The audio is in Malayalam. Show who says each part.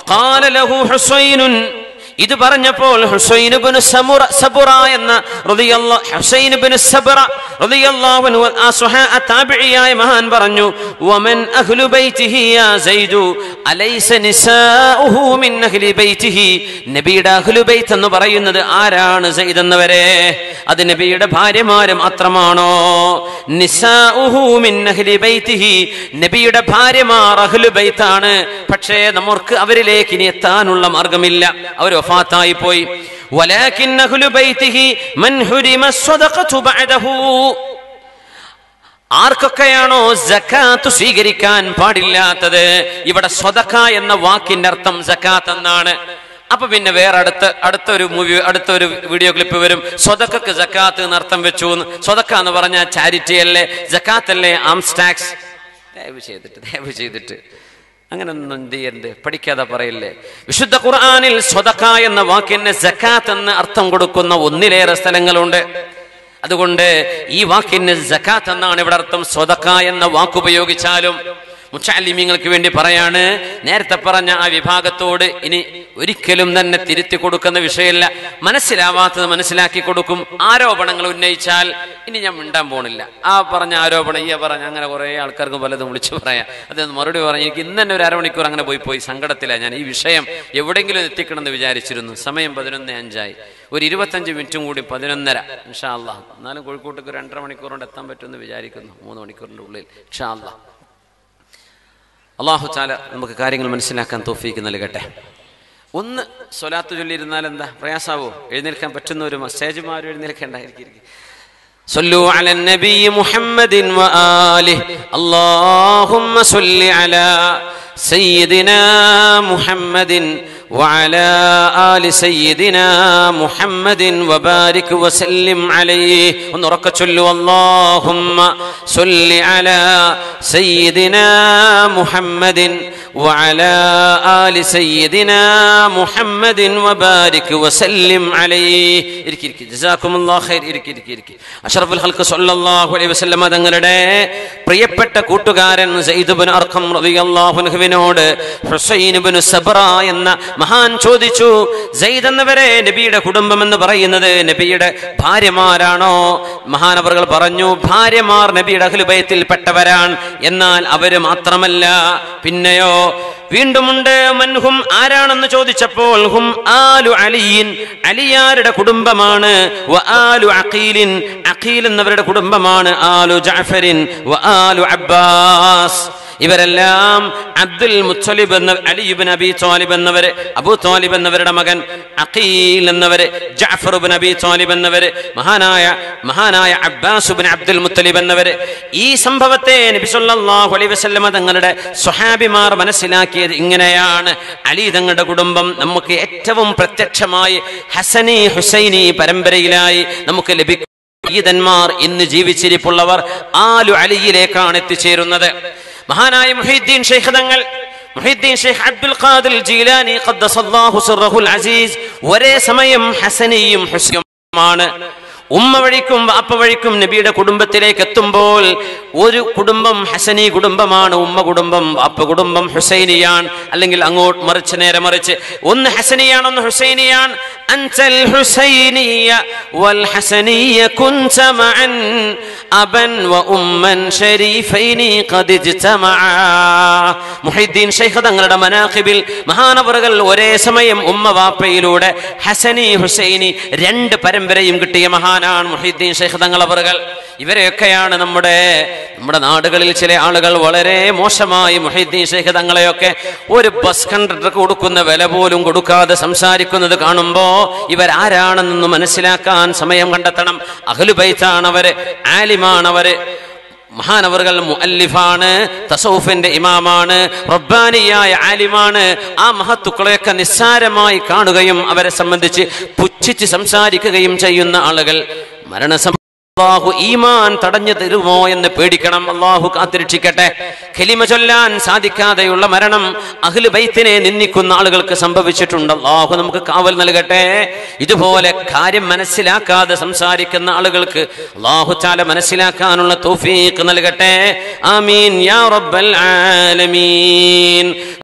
Speaker 1: فقال له حسين ഇത് പറഞ്ഞപ്പോൾ ഹുസൈനുബിന് സബുറ എന്ന റളിയല്ലാ- ഹുസൈനുബിന് സബറ റളിയല്ലാഹു അൻഹു ആ സുഹാ ആ താബിഇയായ മഹാൻ പറഞ്ഞു വമൻ അഹ്ലു ബൈതിഹി യാ സൈദു അലൈസ നിസാഉഹു മിൻ അഹ്ലി ബൈതിഹി നബിയുടെ അഹ്ലു ബൈത്ത് എന്ന് പറയുന്നത് ആരാണ് സൈദ് എന്നവരെ അത് നബിയുടെ ഭാര്യമാര് മാത്രമാണോ നിസാഉഹു മിൻ അഹ്ലി ബൈതിഹി നബിയുടെ ഭാര്യമാർ അഹ്ലു ബൈത്താണ് പക്ഷേ നമുക്ക് അവരിലേക്ക് ഇനി എത്താനുള്ള മാർഗമില്ല അവർ വഫാത്തായി പോയി ولكن أهل بيته من حرم الصدقة بعده ആർക്കൊക്കെയാണോ ജക്കാത്ത് സ്വീകരിക്കാൻ പാടില്ലാത്തത് ഇവിടെ സ്വതക്ക എന്ന വാക്കിന്റെ അർത്ഥം ജക്കാത്ത് എന്നാണ് അപ്പൊ പിന്നെ വേറെ അടുത്ത അടുത്തൊരു മൂവി അടുത്തൊരു വീഡിയോ ക്ലിപ്പ് വരും സ്വതക്കക്ക് ജക്കാത്ത് എന്ന് അർത്ഥം വെച്ചു എന്ന് സ്വതക്ക എന്ന് പറഞ്ഞാൽ ചാരിറ്റി അല്ലേ ജക്കാത്ത് അല്ലേ ആംസ് ടാക്സ് ദയവ് ചെയ്തിട്ട് ദയവ് ചെയ്തിട്ട് അങ്ങനെ ഒന്നും എന്ത് ചെയ്യരുത് പഠിക്കാതെ പറയില്ലേ വിശുദ്ധ ഖുർആനിൽ സ്വതക്ക എന്ന വാക്കിന് ജക്കാത്ത് എന്ന് അർത്ഥം കൊടുക്കുന്ന ഒന്നിലേറെ സ്ഥലങ്ങളുണ്ട് അതുകൊണ്ട് ഈ വാക്കിന് ജക്കാത്ത് എന്നാണ് ഇവിടെ അർത്ഥം സ്വതക്ക എന്ന വാക്കുപയോഗിച്ചാലും മുച്ചാലിമ്യങ്ങൾക്ക് വേണ്ടി പറയാണ് നേരത്തെ പറഞ്ഞ ആ വിഭാഗത്തോട് ഇനി ഒരിക്കലും തന്നെ തിരുത്തി കൊടുക്കുന്ന വിഷയമല്ല മനസ്സിലാവാത്തത് മനസ്സിലാക്കി കൊടുക്കും ആരോപണങ്ങൾ ഉന്നയിച്ചാൽ ഇനി ഞാൻ മിണ്ടാൻ പോണില്ല ആ പറഞ്ഞ ആരോപണം ഈ പറഞ്ഞ അങ്ങനെ കുറെ ആൾക്കാർക്ക് പലതും വിളിച്ചു പറയാം അതൊന്ന് മറുപടി പറഞ്ഞു എനിക്ക് ഇന്ന് തന്നെ ഒരു അരമണിക്കൂർ അങ്ങനെ പോയി പോയി സങ്കടത്തിലാണ് ഞാൻ ഈ വിഷയം എവിടെയെങ്കിലും എത്തിക്കണമെന്ന് വിചാരിച്ചിരുന്നു സമയം പതിനൊന്ന് അഞ്ചായി ഒരു ഇരുപത്തഞ്ച് മിനിറ്റും കൂടി പതിനൊന്നര ഇൻഷാ അല്ലാ എന്നാലും കോഴിക്കോട്ടേക്ക് ഒരു രണ്ടര മണിക്കൂർ കൊണ്ട് എത്താൻ പറ്റുമെന്ന് വിചാരിക്കുന്നു മൂന്ന് മണിക്കൂറിന്റെ ഉള്ളിൽ ഇൻഷാ അല്ലാ അള്ളാഹു ചാല നമുക്ക് കാര്യങ്ങൾ മനസ്സിലാക്കാൻ തോഫീക്ക് നൽകട്ടെ ഒന്ന് സ്വലാത്ത് ചൊല്ലിയിരുന്നാൽ എന്താ പ്രയാസാവോ എഴുന്നേൽക്കാൻ പറ്റുന്ന ഒരു സ്റ്റേജുമാരും എഴുന്നേൽക്കേണ്ടായിരിക്കും صلوا على النبي محمد وآله اللهم صل على سيدنا محمد وعلى آل سيدنا محمد وبارك وسلم عليه ونرك صلوا اللهم صل على سيدنا محمد وعلى آل سيدنا محمد وبارك وسلم عليه ഇരിക്കി ഇരിക്കി ജസാക്കുമുല്ലാ ഖൈർ ഇരിക്കി ഇരിക്കി ഇരിക്കി അഷ്റഫുൽ ഖൽഖ് സല്ലല്ലാഹു അലൈഹി വസല്ലം തങ്ങളുടെ പ്രിയപ്പെട്ട കൂട്ടുകാരൻ സയ്യിദ് ഇബ്നു അർഖം റളിയല്ലാഹു അൻഹുവിനോട് ഹുസൈൻ ഇബ്നു സബ്ര എന്ന മഹാൻ ചോദിച്ചു സയ്യിദ് എന്നവരെ നബിയുടെ കുടുംബം എന്ന് പറയുന്നത് നബിയുടെ ഭാര്യമാരാണോ മഹാനവറുകൾ പറഞ്ഞു ഭാര്യമാർ നബിയുടെ അഖിലുബയത്തിൽ പെട്ടവരാണ് എന്നാൽ അവര് മാത്രമല്ല പിന്നെയോ വീണ്ടുമുണ്ട് മൻഹും ആരാണെന്ന് ചോദിച്ചപ്പോൾ ഹും ആലു അലിയിൻ അലിയാരുടെ കുടുംബമാണ് വ ആലു അഖീലിൻ അഖീൽ എന്നവരുടെ കുടുംബമാണ് ആലു ജഅഫരിൻ വ ആലു അബ്ബാസ് ഇവരെല്ലാം അബ്ദുൽ മുത്തലിബ് എന്ന അലിബിൻ അബി തോലിബ് എന്നവര് അബു തോലിബ് എന്നവരുടെ മകൻ അഖീൽ എന്നവര് ജഅഫർ ബിൻ അബി തോലിബ് എന്നവര് മഹാനായ മഹാനായ അബ്ബാസ് ബിൻ അബ്ദുൽ മുത്തലിബ് എന്നവര് ഈ സംഭവത്തെ നബി സല്ലല്ലാഹു അലൈഹി വസല്ലമ തങ്ങളുടെ സ്വഹാബിമാർ മനസ്സിലാക്കിയത് ഇങ്ങനെയാണ് അലി തങ്ങളുടെ കുടുംബം നമുക്ക് ഏറ്റവും പ്രത്യക്ഷമായി ഹസനി ഹുസൈനി പരമ്പരയിലായി നമുക്ക് ലഭിക്കും ഈതന്മാർ ഇന്ന് ജീവിച്ചിരിപ്പുള്ളവർ ആലു അലിയിലേക്കാണ് എത്തിച്ചേരുന്നത് മഹാനായ മുഹീദ്ദീൻ ഷെയ്ഖ് തങ്ങൾ മുഹീദ്ദീൻ ഷെയ്ഖ് അബ്ദുൽ ഖാദിർ ജീലാനി ഖദ്ദസല്ലാഹു സിർറഹുൽ അസീസ് ഒരേ സമയം ഹസനിയും ഹുസൈനുമാണ് ഉമ്മ വഴിക്കും വാപ്പ വഴിക്കും നബിയുടെ കുടുംബത്തിലേക്ക് എത്തുമ്പോൾ ഒരു കുടുംബം ഹസനി കുടുംബമാണ് ഉമ്മ കുടുംബം വാപ്പ കുടുംബം ഹുസൈനിയാൻ അല്ലെങ്കിൽ അങ്ങോട്ട് മറിച്ച് നേരെ മറിച്ച് ഒന്ന് ഹസനിയാണ് ഒന്ന് ഹുസൈനിയാൻ അൻസൽ ഹുസൈനിയ വൽ ഹസനിയ കുൻത മഅൻ അബൻ വ ഉമ്മൻ ശരീഫൈനി ഖദ് ഇജ്തമഅ മുഹീദ്ദീൻ ശൈഖ് തങ്ങളുടെ മനാഖിബിൽ മഹാനവറുകൾ ഒരേ സമയം ഉമ്മ വാപ്പയിലൂടെ ഹസനി ഹുസൈനി രണ്ട് പരമ്പരയും കിട്ടിയ മഹാനാണ് മുഹീദ്ദീൻ ശൈഖ് തങ്ങൾ അവറുകൾ ഇവരെയൊക്കെയാണ് നമ്മുടെ നമ്മുടെ നാടുകളിൽ ചില ആളുകൾ വളരെ മോശമായി മുഹീദ്ദീൻ ശൈഖ് തങ്ങളെയൊക്കെ ഒരു ബസ് കണ്ടക്ടർക്ക് കൊടുക്കുന്ന വില പോലും കൊടുക്കാതെ സംസാരിക്കുന്നത് കാണുമ്പോ ഇവരാരാണെന്നൊന്ന് മനസ്സിലാക്കാൻ സമയം കണ്ടെത്തണം അഹ്ലുബൈത്താണവര് ആലിമാണവര് മഹാനവറുകൾ മുഅല്ലിഫാണ് തസൗഫിന്റെ ഇമാമാണ് റബ്ബാനിയായ ആലിമാണ് ആ മഹത്തുക്കളെയൊക്കെ നിസ്സാരമായി കാണുകയും അവരെ സംബന്ധിച്ച് പുച്ഛിച്ച് സംസാരിക്കുകയും ചെയ്യുന്ന ആളുകൾ മരണസം അള്ളാഹു ഈമാൻ തടഞ്ഞു തരുമോ എന്ന് പേടിക്കണം അള്ളാഹു കാത്തിരക്ഷിക്കട്ടെ ഖലിമ ചൊല്ലാൻ സാധിക്കാതെയുള്ള മരണം അഖില് ബൈത്തിനെ നിന്ദിക്കുന്ന ആളുകൾക്ക് സംഭവിച്ചിട്ടുണ്ട് അള്ളാഹു നമുക്ക് കാവൽ നൽകട്ടെ ഇതുപോലെ കാര്യം മനസ്സിലാക്കാതെ സംസാരിക്കുന്ന ആളുകൾക്ക് അള്ളാഹു ചാല മനസ്സിലാക്കാനുള്ള തൗഫീഖ് നൽകട്ടെ ആമീൻ യാ റബ്ബൽ ആലമീൻ